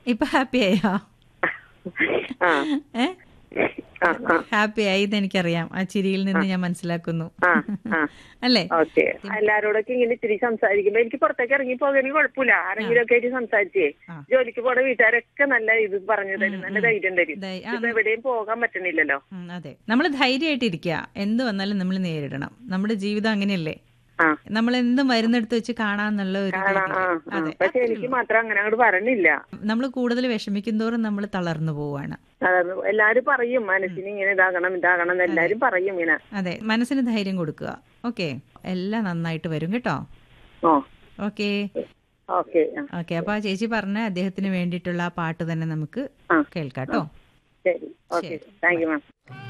ഇപ്പൊ ഹാപ്പി ആയോ ആ ഏ ആ ആ ഹാപ്പി ആയി എന്ന് എനിക്കറിയാം ആ ചിരിയിൽ നിന്ന് ഞാൻ മനസ്സിലാക്കുന്നു ആ ആ അല്ലേ ഓക്കെ എല്ലാരോടൊക്കെ ഇങ്ങനെ ഇത്തിരി സംസാരിക്കുമ്പോ എനിക്ക് പുറത്തേക്ക് ഇറങ്ങി പോകണമെങ്കിൽ കുഴപ്പമില്ല ആരെങ്കിലും ഒക്കെ ആയിട്ട് സംസാരിച്ചേ ആ. ജോലിക്ക് പോണ വീട്ടുകാരൊക്കെ നല്ല ഇത് പറഞ്ഞു തരും നല്ല ധൈര്യം തരും ധൈ- ആ, ഇപ്പൊ എവിടെയും പോകാൻ പറ്റണില്ലല്ലോ ഉം, അതെ നമ്മൾ ധൈര്യമായിട്ടിരിക്കുക എന്ത് വന്നാലും നമ്മൾ നേരിടണം നമ്മുടെ ജീവിതം അങ്ങനെയല്ലേ ആ നമ്മൾ എന്ത് മരുന്നെടുത്ത് വെച്ച് കാണാന്നുള്ള ഒരു കാണാ ആ രീതിയില്. ആ. അതെ പക്ഷെ എനിക്ക് മാത്രം അങ്ങനെ അങ്ങോട്ട് പറഞ്ഞില്ല നമ്മൾ കൂടുതൽ വിഷമിക്കുന്തോറും നമ്മൾ തളർന്നു പോവാണ് അതാണ് എല്ലാരും പറയും മനസ്സിന് ഇങ്ങനെ ഇതാകണം ഇതാകണം എന്ന് എല്ലാരും പറയും ഇങ്ങനെ അതെ മനസ്സിന് ധൈര്യം കൊടുക്കുക ഓക്കെ എല്ലാം നന്നായിട്ട് വരും കേട്ടോ ഓ ഓക്കെ ഓക്കെ ആ ഓക്കെ അപ്പൊ ആ ചേച്ചി പറഞ്ഞ അദ്ദേഹത്തിന് വേണ്ടിയിട്ടുള്ള ആ പാട്ട് തന്നെ നമുക്ക് ആ. കേൾക്കാം കേട്ടോ ശരി ഓക്കെ താങ്ക് യു മാം